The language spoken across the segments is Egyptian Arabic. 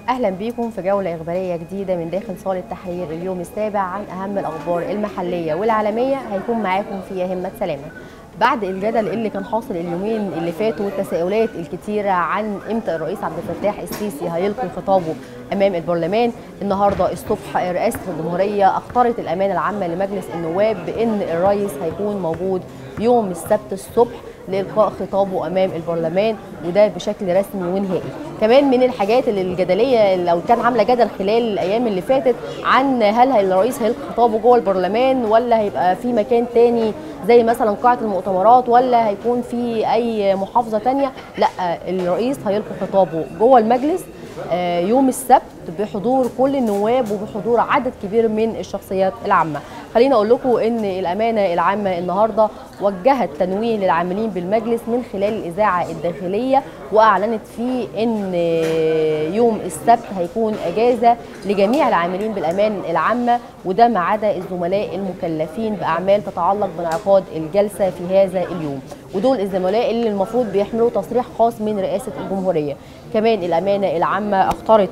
اهلا بيكم في جوله اخباريه جديده من داخل صاله تحرير اليوم السابع عن اهم الاخبار المحليه والعالميه هيكون معاكم فيها همه سلامه بعد الجدل اللي كان حاصل اليومين اللي فاتوا والتساؤلات الكتيره عن امتى الرئيس عبد الفتاح السيسي هيلقي خطابه امام البرلمان النهارده الصبح رئاسه الجمهوريه اختارت الامانه العامه لمجلس النواب بان الرئيس هيكون موجود يوم السبت الصبح لإلقاء خطابه أمام البرلمان وده بشكل رسمي ونهائي كمان من الحاجات اللي الجدلية لو كان عاملة جدل خلال الأيام اللي فاتت عن هل الرئيس هيلقي خطابه جوه البرلمان ولا هيبقى في مكان تاني زي مثلا قاعة المؤتمرات ولا هيكون في أي محافظة تانية لا الرئيس هيلقي خطابه جوه المجلس يوم السبت بحضور كل النواب وبحضور عدد كبير من الشخصيات العامه خليني اقول لكم ان الامانه العامه النهارده وجهت تنويه للعاملين بالمجلس من خلال الاذاعه الداخليه واعلنت فيه ان يوم السبت هيكون اجازه لجميع العاملين بالامان العامه وده ما عدا الزملاء المكلفين باعمال تتعلق بانعقاد الجلسه في هذا اليوم ودول الزملاء اللي المفروض بيحملوا تصريح خاص من رئاسه الجمهوريه كمان الامانه العامه اختارت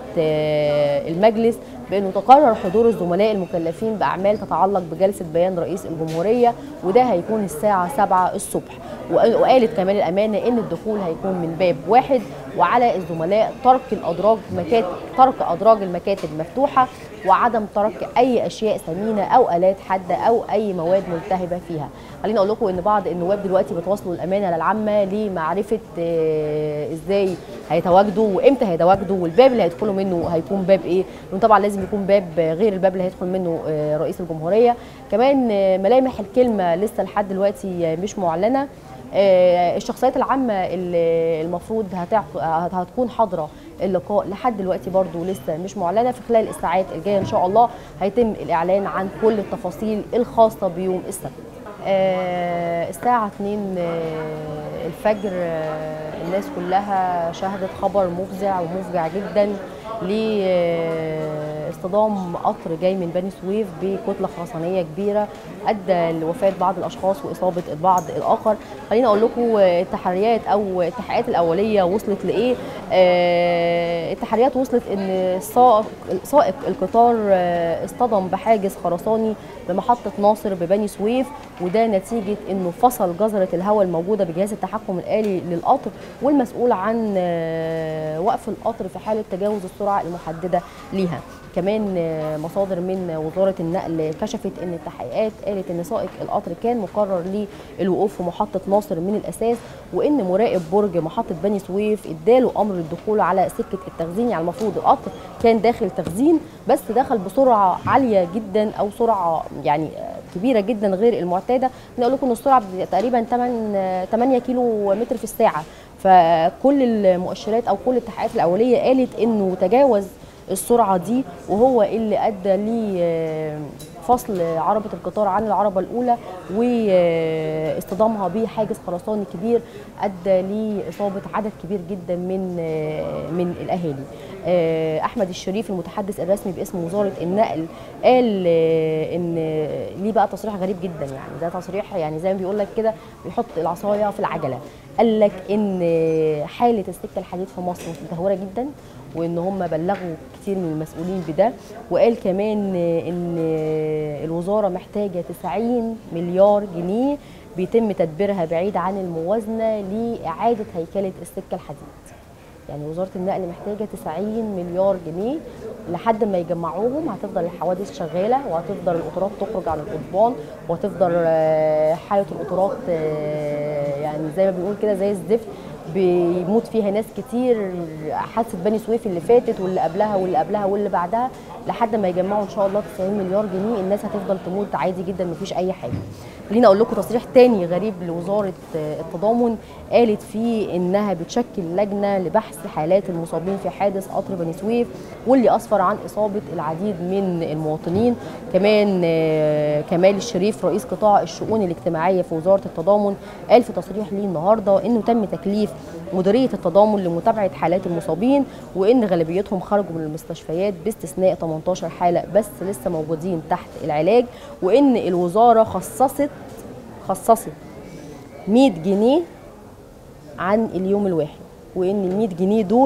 المجلس بانه تقرر حضور الزملاء المكلفين باعمال تتعلق بجلسه بيان رئيس الجمهوريه وده هيكون الساعه 7 الصبح وقالت كمان الامانه ان الدخول هيكون من باب واحد وعلى الزملاء ترك الادراج مكاتب ترك ادراج المكاتب مفتوحه وعدم ترك اي اشياء ثمينه او الات حاده او اي مواد ملتهبه فيها خليني اقول لكم ان بعض النواب دلوقتي بتواصلوا الامانه العامه لمعرفه ازاي هيتواجدوا وامتى هيتواجدوا والباب اللي هيدخلوا منه هيكون باب ايه لان طبعا لازم يكون باب غير الباب اللي هيدخل منه رئيس الجمهوريه كمان ملامح الكلمه لسه لحد دلوقتي مش معلنه الشخصيات العامه اللي المفروض هتكون حاضره اللقاء لحد دلوقتي برضو لسه مش معلنه في خلال الساعات الجايه ان شاء الله هيتم الاعلان عن كل التفاصيل الخاصه بيوم السبت الساعه 2 الفجر الناس كلها شهدت خبر مفزع ومفجع جدا لاصطدام قطر جاي من بني سويف بكتله خرسانيه كبيره ادى لوفاه بعض الاشخاص واصابه البعض الاخر خليني اقول لكم التحريات او التحقيقات الاوليه وصلت لايه التحريات وصلت ان سائق القطار اصطدم بحاجز خرساني بمحطه ناصر ببني سويف وده نتيجه انه فصل جزره الهواء الموجوده بجهاز التحكم الالي للقطر والمسؤول عن وقف القطر في حاله تجاوز السرعه المحدده ليها كمان مصادر من وزاره النقل كشفت ان التحقيقات قالت ان سائق القطر كان مقرر للوقوف في محطه ناصر من الاساس وان مراقب برج محطه بني سويف اداله امر الدخول على سكه التخزين يعني المفروض القطر كان داخل تخزين بس دخل بسرعه عاليه جدا او سرعه يعني كبيره جدا غير المعتاده نقول لكم ان السرعه تقريبا 8 8 كيلو متر في الساعه فكل المؤشرات او كل التحقيقات الاوليه قالت انه تجاوز السرعه دي وهو اللي ادى لفصل عربه القطار عن العربه الاولى واصطدامها بحاجز خرساني كبير ادى لاصابه عدد كبير جدا من من الاهالي احمد الشريف المتحدث الرسمي باسم وزاره النقل قال ان ليه بقى تصريح غريب جدا يعني ده تصريح يعني زي ما بيقول لك كده بيحط العصايه في العجله قال لك ان حاله السكه الحديد في مصر متدهوره جدا وان هم بلغوا كتير من المسؤولين بده وقال كمان ان الوزاره محتاجه 90 مليار جنيه بيتم تدبيرها بعيد عن الموازنه لاعاده هيكله السكه الحديد يعني وزاره النقل محتاجه 90 مليار جنيه لحد ما يجمعوهم هتفضل الحوادث شغاله وهتفضل القطارات تخرج عن القضبان وهتفضل حاله القطارات يعني زي ما بنقول كده زي الزفت بيموت فيها ناس كتير حادثه بني سويف اللي فاتت واللي قبلها واللي قبلها واللي بعدها لحد ما يجمعوا ان شاء الله 90 مليار جنيه الناس هتفضل تموت عادي جدا مفيش اي حاجه خليني اقول لكم تصريح تاني غريب لوزاره التضامن قالت فيه انها بتشكل لجنه لبحث حالات المصابين في حادث قطر بني سويف واللي اسفر عن اصابه العديد من المواطنين كمان كمال الشريف رئيس قطاع الشؤون الاجتماعيه في وزاره التضامن قال في تصريح ليه النهارده انه تم تكليف مديريه التضامن لمتابعه حالات المصابين وان غالبيتهم خرجوا من المستشفيات باستثناء 18 حاله بس لسه موجودين تحت العلاج وان الوزاره خصصت خصصت 100 جنيه عن اليوم الواحد وان ال 100 جنيه دول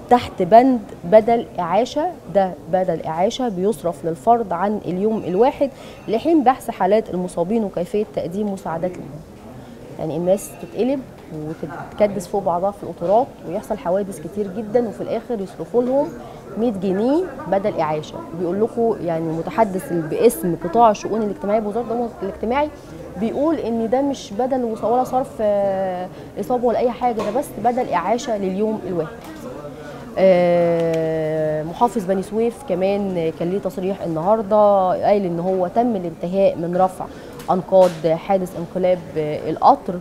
تحت بند بدل إعاشة ده بدل إعاشة بيصرف للفرد عن اليوم الواحد لحين بحث حالات المصابين وكيفية تقديم مساعدات لهم يعني الناس تتقلب وتتكدس فوق بعضها في القطارات ويحصل حوادث كتير جدا وفي الاخر يصرفوا لهم 100 جنيه بدل اعاشه بيقول لكم يعني متحدث باسم قطاع الشؤون الاجتماعيه بوزاره الامن الاجتماعي بيقول ان ده مش بدل ولا صرف آه، اصابه ولا اي حاجه ده بس بدل اعاشه لليوم الواحد آه، محافظ بني سويف كمان كان ليه تصريح النهارده قال ان هو تم الانتهاء من رفع انقاض حادث انقلاب آه، القطر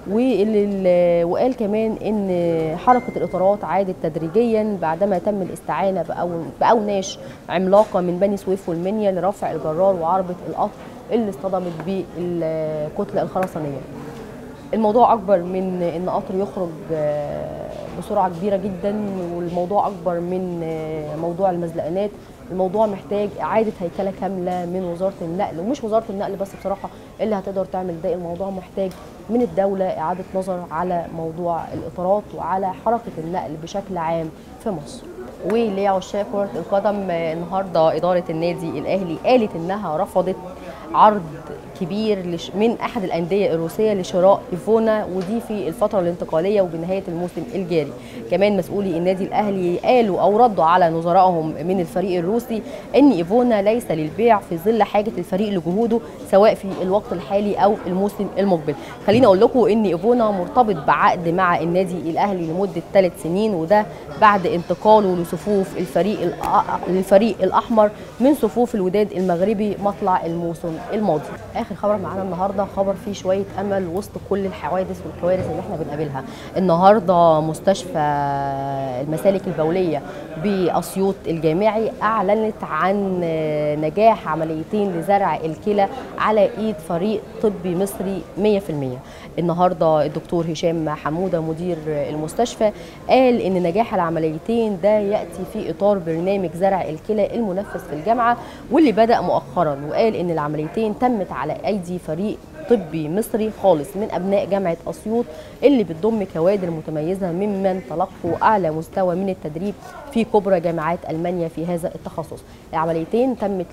واللي- وقال كمان ان حركه الاطارات عادت تدريجيا بعدما تم الاستعانه بأو- باوناش عملاقه من بني سويف والمنيا لرفع الجرار وعربه القطر اللي اصطدمت بالكتله الخرسانيه الموضوع اكبر من ان قطر يخرج آه، بسرعه كبيره جدا والموضوع اكبر من آه، موضوع المزلقانات الموضوع محتاج اعاده هيكله كامله من وزاره النقل ومش وزاره النقل بس بصراحه اللي هتقدر تعمل ده الموضوع محتاج من الدوله اعاده نظر على موضوع الاطارات وعلى حركه النقل بشكل عام في مصر ولعشاق كره القدم آه، النهارده اداره النادي الاهلي قالت انها رفضت عرض كبير لش- من احد الانديه الروسيه لشراء ايفونا ودي في الفتره الانتقاليه وبنهايه الموسم الجاري كمان مسؤولي النادي الاهلي قالوا او ردوا على نظرائهم من الفريق الروسي ان ايفونا ليس للبيع في ظل حاجه الفريق لجهوده سواء في الوقت الحالي او الموسم المقبل خليني اقول لكم ان ايفونا مرتبط بعقد مع النادي الاهلي لمده ثلاث سنين وده بعد انتقاله لصفوف الفريق الأ- للفريق الاحمر من صفوف الوداد المغربي مطلع الموسم الماضي اخر خبر معانا النهارده خبر فيه شويه امل وسط كل الحوادث والكوارث اللي احنا بنقابلها النهارده مستشفى المسالك البوليه باسيوط الجامعي اعلنت عن نجاح عمليتين لزرع الكلى على ايد فريق طبي مصري 100% النهارده الدكتور هشام حموده مدير المستشفى قال ان نجاح العمليتين ده ياتي في اطار برنامج زرع الكلى المنفذ في الجامعه واللي بدا مؤخرا وقال ان العمليتين تمت على ايدي فريق طبي مصري خالص من ابناء جامعه اسيوط اللي بتضم كوادر متميزه ممن تلقوا اعلى مستوى من التدريب في كبرى جامعات المانيا في هذا التخصص. العمليتين تمت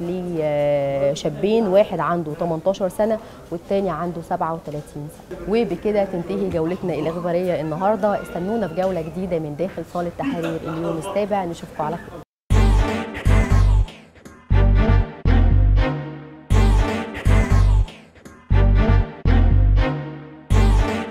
لشابين واحد عنده 18 سنه والتاني عنده 37 سنه. وبكده تنتهي جولتنا الاخباريه النهارده استنونا في جوله جديده من داخل صاله تحرير اليوم السابع نشوفكم على خير.